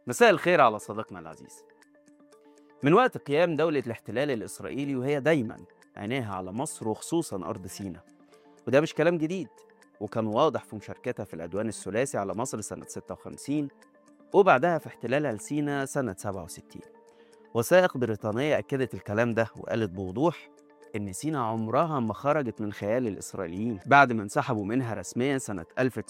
مساء الخير على صديقنا العزيز من وقت قيام دولة الاحتلال الإسرائيلي وهي دايما عينيها على مصر وخصوصا أرض سيناء وده مش كلام جديد وكان واضح في مشاركتها في العدوان الثلاثي على مصر سنة 56 وبعدها في احتلالها لسيناء سنة 67 وثائق بريطانية أكدت الكلام ده وقالت بوضوح إن سيناء عمرها ما خرجت من خيال الإسرائيليين بعد ما انسحبوا منها رسميا سنة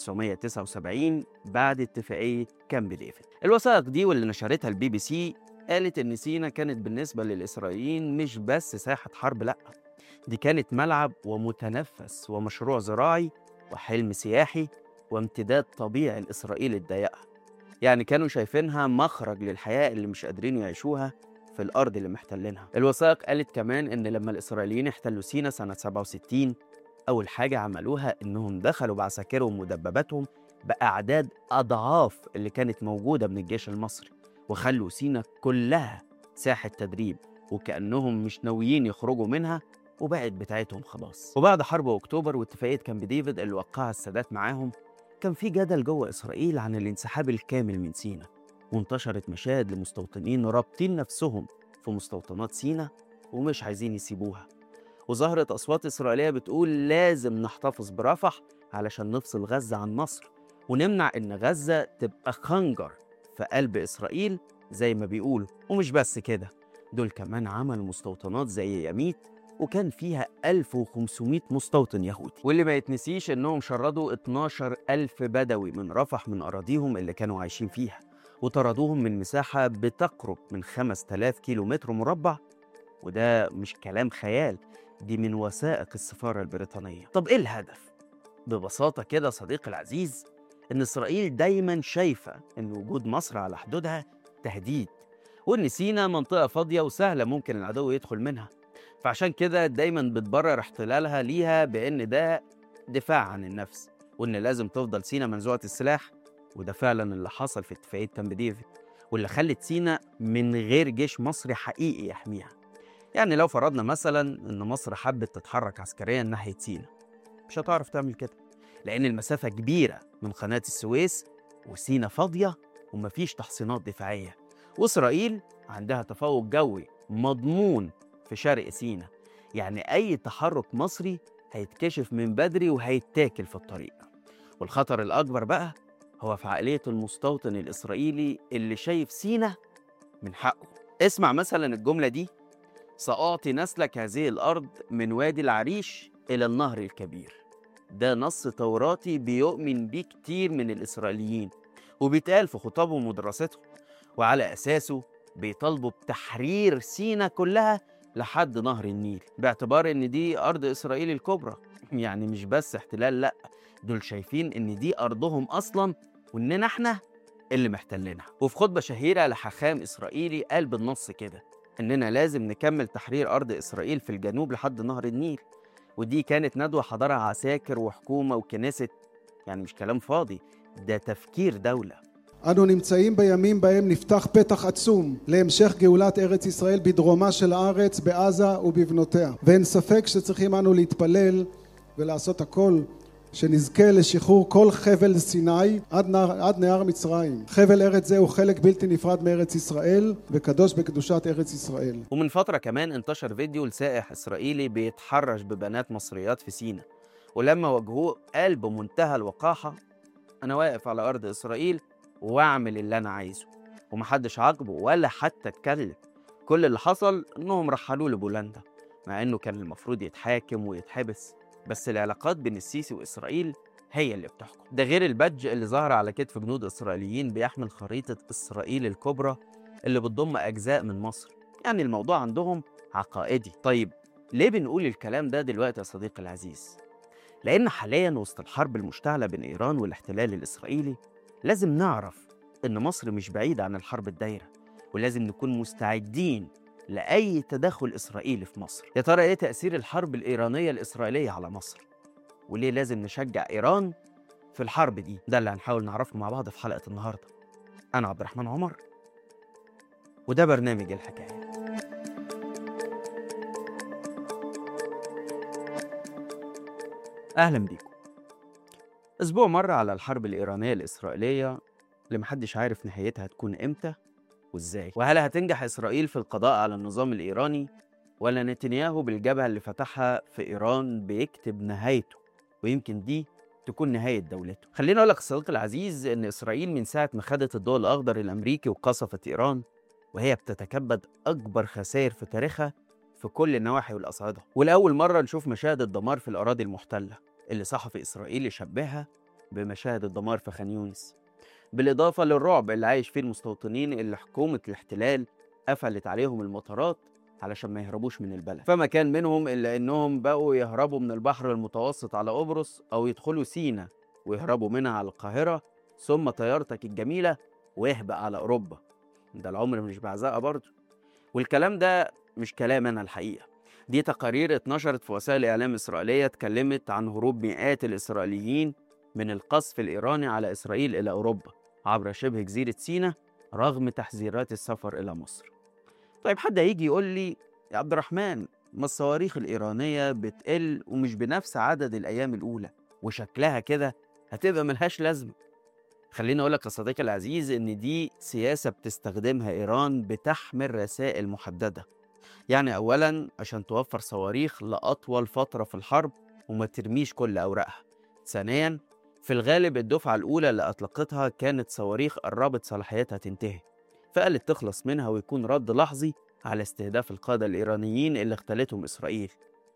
1979 بعد اتفاقية كامب ديفيد الوثائق دي واللي نشرتها البي بي سي قالت إن سيناء كانت بالنسبة للإسرائيليين مش بس ساحة حرب لأ دي كانت ملعب ومتنفس ومشروع زراعي وحلم سياحي وامتداد طبيعي لإسرائيل الضيقة يعني كانوا شايفينها مخرج للحياة اللي مش قادرين يعيشوها في الأرض اللي محتلينها الوثائق قالت كمان إن لما الإسرائيليين احتلوا سينا سنة 67 أول حاجة عملوها إنهم دخلوا بعساكرهم ودباباتهم بأعداد أضعاف اللي كانت موجودة من الجيش المصري وخلوا سينا كلها ساحة تدريب وكأنهم مش ناويين يخرجوا منها وبقت بتاعتهم خلاص وبعد حرب أكتوبر واتفاقية كامب ديفيد اللي وقعها السادات معاهم كان في جدل جوه إسرائيل عن الانسحاب الكامل من سينا وانتشرت مشاهد لمستوطنين رابطين نفسهم في مستوطنات سينا ومش عايزين يسيبوها وظهرت أصوات إسرائيلية بتقول لازم نحتفظ برفح علشان نفصل غزة عن مصر ونمنع إن غزة تبقى خنجر في قلب إسرائيل زي ما بيقولوا ومش بس كده دول كمان عملوا مستوطنات زي يميت وكان فيها 1500 مستوطن يهودي واللي ما يتنسيش انهم شردوا 12 ألف بدوي من رفح من أراضيهم اللي كانوا عايشين فيها وطردوهم من مساحة بتقرب من 5000 كيلو متر مربع وده مش كلام خيال دي من وثائق السفارة البريطانية طب ايه الهدف؟ ببساطة كده صديقي العزيز ان اسرائيل دايما شايفة ان وجود مصر على حدودها تهديد وان سينا منطقة فاضية وسهلة ممكن العدو يدخل منها فعشان كده دايما بتبرر احتلالها ليها بان ده دفاع عن النفس وان لازم تفضل سينا منزوعة السلاح وده فعلا اللي حصل في اتفاقية كامب ديفيد واللي خلت سينا من غير جيش مصري حقيقي يحميها يعني لو فرضنا مثلا ان مصر حبت تتحرك عسكريا ناحية سينا مش هتعرف تعمل كده لان المسافة كبيرة من قناة السويس وسينا فاضية ومفيش تحصينات دفاعية واسرائيل عندها تفوق جوي مضمون في شرق سينا يعني أي تحرك مصري هيتكشف من بدري وهيتاكل في الطريق والخطر الأكبر بقى هو في عقلية المستوطن الإسرائيلي اللي شايف سينا من حقه اسمع مثلا الجملة دي سأعطي نسلك هذه الأرض من وادي العريش إلى النهر الكبير ده نص توراتي بيؤمن بيه كتير من الإسرائيليين وبيتقال في خطابهم ودراستهم وعلى أساسه بيطالبوا بتحرير سينا كلها لحد نهر النيل باعتبار ان دي ارض اسرائيل الكبرى يعني مش بس احتلال لا دول شايفين ان دي ارضهم اصلا واننا احنا اللي محتلينها وفي خطبه شهيره لحاخام اسرائيلي قال بالنص كده اننا لازم نكمل تحرير ارض اسرائيل في الجنوب لحد نهر النيل ودي كانت ندوه حضرها عساكر وحكومه وكنيسه يعني مش كلام فاضي ده תפקיר דאולה. אנו נמצאים בימים בהם נפתח פתח עצום להמשך גאולת ארץ ישראל בדרומה של הארץ, בעזה ובבנותיה. ואין ספק שצריכים אנו להתפלל ולעשות הכל שנזכה לשחרור כל חבל סיני עד נהר, עד נהר מצרים. חבל ארץ זה הוא חלק בלתי נפרד מארץ ישראל וקדוש בקדושת ארץ ישראל. ومن فترة كمان انتشر فيديو لسائح إسرائيلي بيتحرش ببنات مصريات في سينا ولما واجهوه قال بمنتهى الوقاحة أنا واقف على أرض إسرائيل وأعمل اللي أنا عايزه ومحدش عاقبه ولا حتى اتكلم كل اللي حصل إنهم رحلوه لبولندا مع إنه كان المفروض يتحاكم ويتحبس بس العلاقات بين السيسي وإسرائيل هي اللي بتحكم ده غير البادج اللي ظهر على كتف جنود إسرائيليين بيحمل خريطة إسرائيل الكبرى اللي بتضم أجزاء من مصر يعني الموضوع عندهم عقائدي طيب ليه بنقول الكلام ده دلوقتي يا صديقي العزيز؟ لأن حاليا وسط الحرب المشتعلة بين إيران والاحتلال الإسرائيلي لازم نعرف إن مصر مش بعيدة عن الحرب الدايرة ولازم نكون مستعدين لأي تدخل إسرائيلي في مصر يا ترى إيه تأثير الحرب الإيرانية الإسرائيلية على مصر؟ وليه لازم نشجع إيران في الحرب دي؟ ده اللي هنحاول نعرفه مع بعض في حلقة النهاردة أنا عبد الرحمن عمر وده برنامج الحكاية أهلا بيكم أسبوع مر على الحرب الإيرانية الإسرائيلية اللي محدش عارف نهايتها هتكون امتى وازاي وهل هتنجح اسرائيل في القضاء على النظام الايراني ولا نتنياهو بالجبهه اللي فتحها في ايران بيكتب نهايته ويمكن دي تكون نهايه دولته خليني اقول لك صديقي العزيز ان اسرائيل من ساعه ما خدت الضوء الاخضر الامريكي وقصفت ايران وهي بتتكبد اكبر خسائر في تاريخها في كل النواحي والاصعده ولاول مره نشوف مشاهد الدمار في الاراضي المحتله اللي صحفي اسرائيلي شبهها بمشاهد الدمار في خان يونس بالإضافة للرعب اللي عايش فيه المستوطنين اللي حكومة الاحتلال قفلت عليهم المطارات علشان ما يهربوش من البلد فما كان منهم إلا إنهم بقوا يهربوا من البحر المتوسط على قبرص أو يدخلوا سينا ويهربوا منها على القاهرة ثم طيارتك الجميلة واهبق على أوروبا ده العمر مش بعزقة برضه والكلام ده مش كلام أنا الحقيقة دي تقارير اتنشرت في وسائل إعلام إسرائيلية اتكلمت عن هروب مئات الإسرائيليين من القصف الإيراني على إسرائيل إلى أوروبا عبر شبه جزيرة سيناء رغم تحذيرات السفر إلى مصر طيب حد هيجي يقول لي يا عبد الرحمن ما الصواريخ الإيرانية بتقل ومش بنفس عدد الأيام الأولى وشكلها كده هتبقى ملهاش لازمة خليني أقول لك يا صديقي العزيز إن دي سياسة بتستخدمها إيران بتحمل رسائل محددة يعني أولا عشان توفر صواريخ لأطول فترة في الحرب وما ترميش كل أوراقها ثانيا في الغالب الدفعة الأولى اللي أطلقتها كانت صواريخ قربت صلاحيتها تنتهي فقالت تخلص منها ويكون رد لحظي على استهداف القادة الإيرانيين اللي اغتالتهم إسرائيل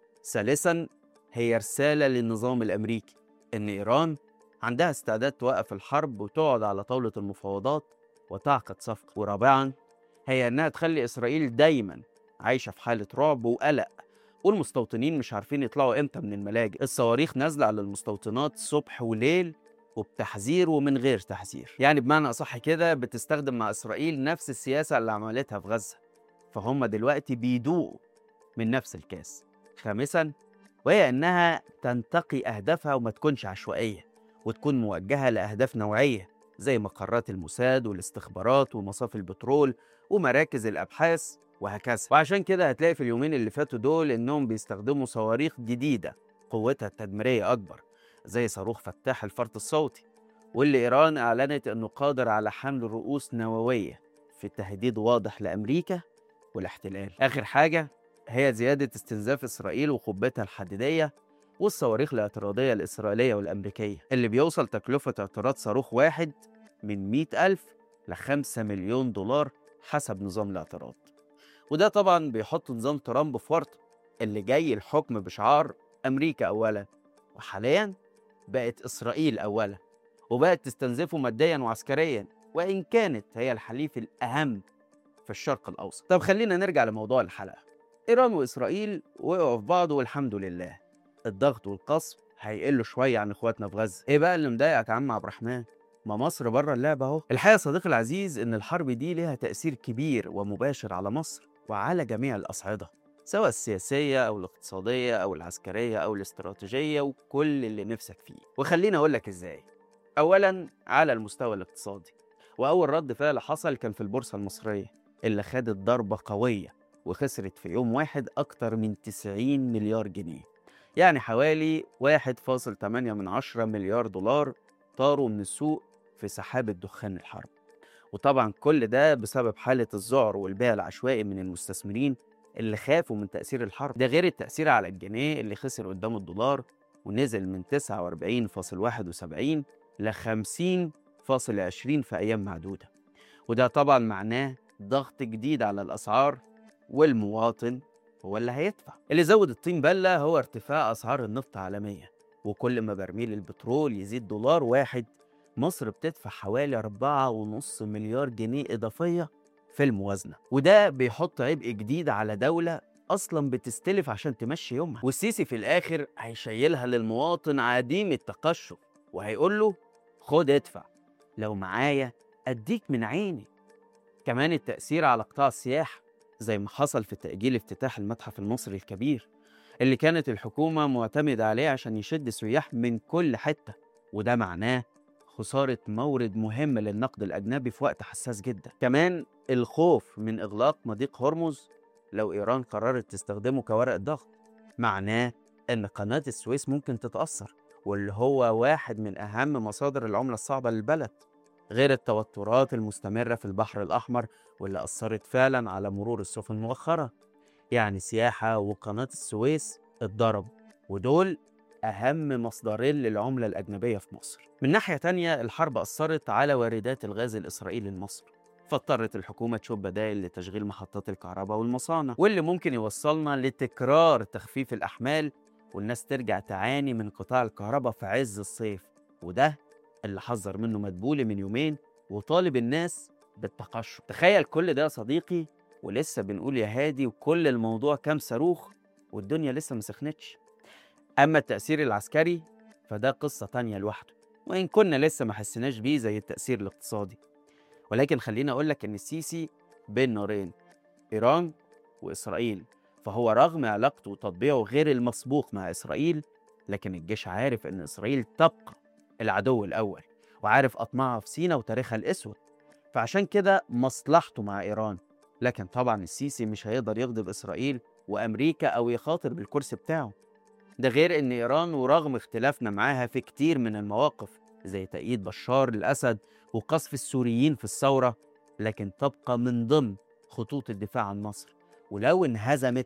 ثالثا هي رسالة للنظام الأمريكي إن إيران عندها استعداد توقف الحرب وتقعد على طاولة المفاوضات وتعقد صفقة ورابعا هي إنها تخلي إسرائيل دايما عايشة في حالة رعب وقلق والمستوطنين مش عارفين يطلعوا امتى من الملاجئ الصواريخ نازله على المستوطنات صبح وليل وبتحذير ومن غير تحذير يعني بمعنى اصح كده بتستخدم مع اسرائيل نفس السياسه اللي عملتها في غزه فهم دلوقتي بيدوقوا من نفس الكاس خامسا وهي انها تنتقي اهدافها وما تكونش عشوائيه وتكون موجهه لاهداف نوعيه زي مقرات الموساد والاستخبارات ومصافي البترول ومراكز الابحاث وهكذا وعشان كده هتلاقي في اليومين اللي فاتوا دول انهم بيستخدموا صواريخ جديده قوتها التدميريه اكبر زي صاروخ فتاح الفرط الصوتي واللي ايران اعلنت انه قادر على حمل رؤوس نوويه في تهديد واضح لامريكا والاحتلال اخر حاجه هي زياده استنزاف اسرائيل وقبتها الحديديه والصواريخ الاعتراضيه الاسرائيليه والامريكيه اللي بيوصل تكلفه اعتراض صاروخ واحد من 100 ألف ل 5 مليون دولار حسب نظام الاعتراض وده طبعا بيحط نظام ترامب في ورطه اللي جاي الحكم بشعار امريكا اولا وحاليا بقت اسرائيل اولا وبقت تستنزفه ماديا وعسكريا وان كانت هي الحليف الاهم في الشرق الاوسط طب خلينا نرجع لموضوع الحلقه ايران واسرائيل وقعوا في بعض والحمد لله الضغط والقصف هيقلوا شويه عن اخواتنا في غزه ايه بقى اللي مضايقك يا عم عبد الرحمن ما مصر بره اللعبه اهو الحقيقه صديقي العزيز ان الحرب دي ليها تاثير كبير ومباشر على مصر وعلى جميع الأصعدة سواء السياسية أو الاقتصادية أو العسكرية أو الاستراتيجية وكل اللي نفسك فيه وخليني أقول لك إزاي أولا على المستوى الاقتصادي وأول رد فعل حصل كان في البورصة المصرية اللي خدت ضربة قوية وخسرت في يوم واحد أكتر من 90 مليار جنيه يعني حوالي 1.8 من عشرة مليار دولار طاروا من السوق في سحابة دخان الحرب وطبعا كل ده بسبب حالة الذعر والبيع العشوائي من المستثمرين اللي خافوا من تأثير الحرب ده غير التأثير على الجنيه اللي خسر قدام الدولار ونزل من 49.71 ل 50.20 في أيام معدودة وده طبعا معناه ضغط جديد على الأسعار والمواطن هو اللي هيدفع اللي زود الطين بلة هو ارتفاع أسعار النفط عالميا وكل ما برميل البترول يزيد دولار واحد مصر بتدفع حوالي 4.5 مليار جنيه إضافية في الموازنة وده بيحط عبء جديد على دولة أصلا بتستلف عشان تمشي يومها والسيسي في الآخر هيشيلها للمواطن عديم التقشف وهيقول له خد ادفع لو معايا أديك من عيني كمان التأثير على قطاع السياحة زي ما حصل في تأجيل افتتاح المتحف المصري الكبير اللي كانت الحكومة معتمدة عليه عشان يشد سياح من كل حتة وده معناه خسارة مورد مهم للنقد الأجنبي في وقت حساس جدا كمان الخوف من إغلاق مضيق هرمز لو إيران قررت تستخدمه كورق ضغط معناه إن قناة السويس ممكن تتأثر واللي هو واحد من أهم مصادر العملة الصعبة للبلد غير التوترات المستمرة في البحر الأحمر واللي أثرت فعلا على مرور السفن مؤخرا يعني سياحة وقناة السويس اتضربوا ودول أهم مصدرين للعملة الأجنبية في مصر من ناحية تانية الحرب أثرت على واردات الغاز الإسرائيلي لمصر فاضطرت الحكومة تشوف بدائل لتشغيل محطات الكهرباء والمصانع واللي ممكن يوصلنا لتكرار تخفيف الأحمال والناس ترجع تعاني من قطاع الكهرباء في عز الصيف وده اللي حذر منه مدبولي من يومين وطالب الناس بالتقشف تخيل كل ده يا صديقي ولسه بنقول يا هادي وكل الموضوع كام صاروخ والدنيا لسه ما سخنتش أما التأثير العسكري فده قصة تانية لوحده وإن كنا لسه ما حسيناش بيه زي التأثير الاقتصادي ولكن خليني أقول لك إن السيسي بين نارين إيران وإسرائيل فهو رغم علاقته وتطبيعه غير المسبوق مع إسرائيل لكن الجيش عارف إن إسرائيل تبقى العدو الأول وعارف أطماعها في سينا وتاريخها الأسود فعشان كده مصلحته مع إيران لكن طبعا السيسي مش هيقدر يغضب إسرائيل وأمريكا أو يخاطر بالكرسي بتاعه ده غير إن إيران ورغم اختلافنا معاها في كتير من المواقف زي تأييد بشار الأسد وقصف السوريين في الثورة لكن تبقى من ضمن خطوط الدفاع عن مصر ولو انهزمت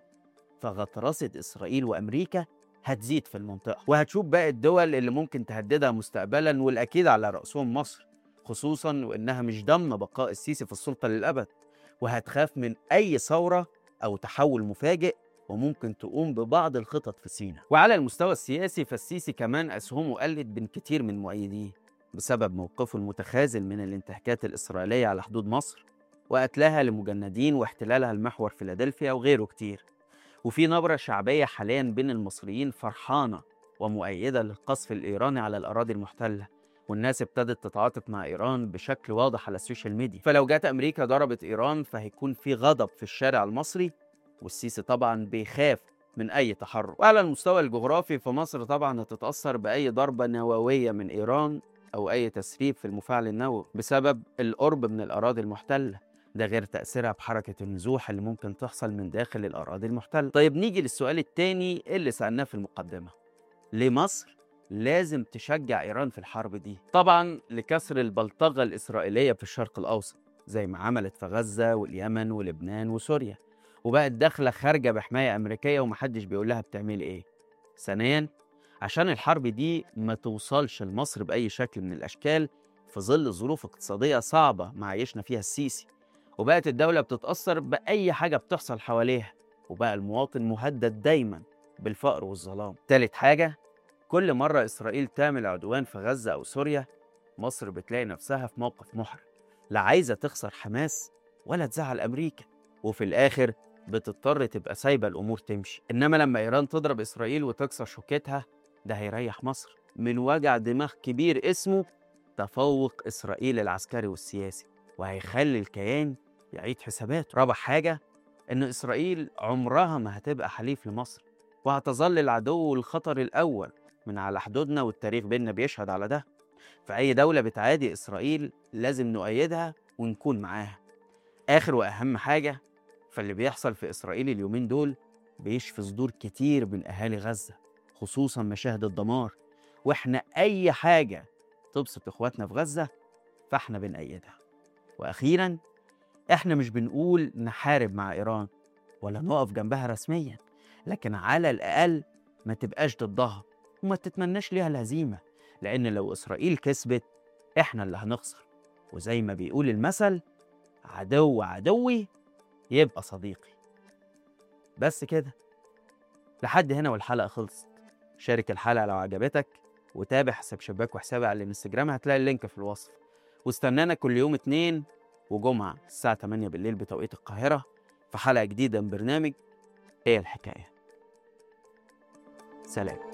فغطرسة إسرائيل وأمريكا هتزيد في المنطقة وهتشوف باقي الدول اللي ممكن تهددها مستقبلا والأكيد على رأسهم مصر خصوصا وإنها مش ضامنة بقاء السيسي في السلطة للأبد وهتخاف من أي ثورة أو تحول مفاجئ وممكن تقوم ببعض الخطط في سيناء وعلى المستوى السياسي فالسيسي كمان أسهمه قلت بين كتير من مؤيديه بسبب موقفه المتخاذل من الانتهاكات الإسرائيلية على حدود مصر وقتلها لمجندين واحتلالها المحور فيلادلفيا وغيره كتير وفي نبرة شعبية حاليا بين المصريين فرحانة ومؤيدة للقصف الإيراني على الأراضي المحتلة والناس ابتدت تتعاطف مع إيران بشكل واضح على السوشيال ميديا فلو جت أمريكا ضربت إيران فهيكون في غضب في الشارع المصري والسيسي طبعا بيخاف من أي تحرك وعلى المستوى الجغرافي فمصر طبعا هتتأثر بأي ضربة نووية من إيران أو أي تسريب في المفاعل النووي بسبب القرب من الأراضي المحتلة ده غير تأثيرها بحركة النزوح اللي ممكن تحصل من داخل الأراضي المحتلة طيب نيجي للسؤال التاني اللي سألناه في المقدمة ليه مصر لازم تشجع إيران في الحرب دي طبعا لكسر البلطجة الإسرائيلية في الشرق الأوسط زي ما عملت في غزة واليمن ولبنان وسوريا وبقت داخلة خارجة بحماية أمريكية ومحدش بيقول لها بتعملي إيه ثانيا عشان الحرب دي ما توصلش لمصر بأي شكل من الأشكال في ظل ظروف اقتصادية صعبة معيشنا فيها السيسي وبقت الدولة بتتأثر بأي حاجة بتحصل حواليها وبقى المواطن مهدد دايما بالفقر والظلام تالت حاجة كل مرة إسرائيل تعمل عدوان في غزة أو سوريا مصر بتلاقي نفسها في موقف محرج لا عايزة تخسر حماس ولا تزعل أمريكا وفي الآخر بتضطر تبقى سايبة الأمور تمشي إنما لما إيران تضرب إسرائيل وتكسر شوكتها ده هيريح مصر من وجع دماغ كبير اسمه تفوق إسرائيل العسكري والسياسي وهيخلي الكيان يعيد حساباته رابع حاجة إن إسرائيل عمرها ما هتبقى حليف لمصر وهتظل العدو والخطر الأول من على حدودنا والتاريخ بيننا بيشهد على ده فأي دولة بتعادي إسرائيل لازم نؤيدها ونكون معاها آخر وأهم حاجة فاللي بيحصل في إسرائيل اليومين دول بيشفي صدور كتير من أهالي غزة خصوصا مشاهد الدمار وإحنا أي حاجة تبسط إخواتنا في غزة فإحنا بنأيدها وأخيرا إحنا مش بنقول نحارب مع إيران ولا نقف جنبها رسميا لكن على الأقل ما تبقاش ضدها وما تتمناش ليها الهزيمة لأن لو إسرائيل كسبت إحنا اللي هنخسر وزي ما بيقول المثل عدو عدوي يبقى صديقي بس كده لحد هنا والحلقة خلصت شارك الحلقة لو عجبتك وتابع حساب شباك وحسابي على الانستجرام هتلاقي اللينك في الوصف واستنانا كل يوم اتنين وجمعة الساعة 8 بالليل بتوقيت القاهرة في حلقة جديدة من برنامج ايه الحكاية سلام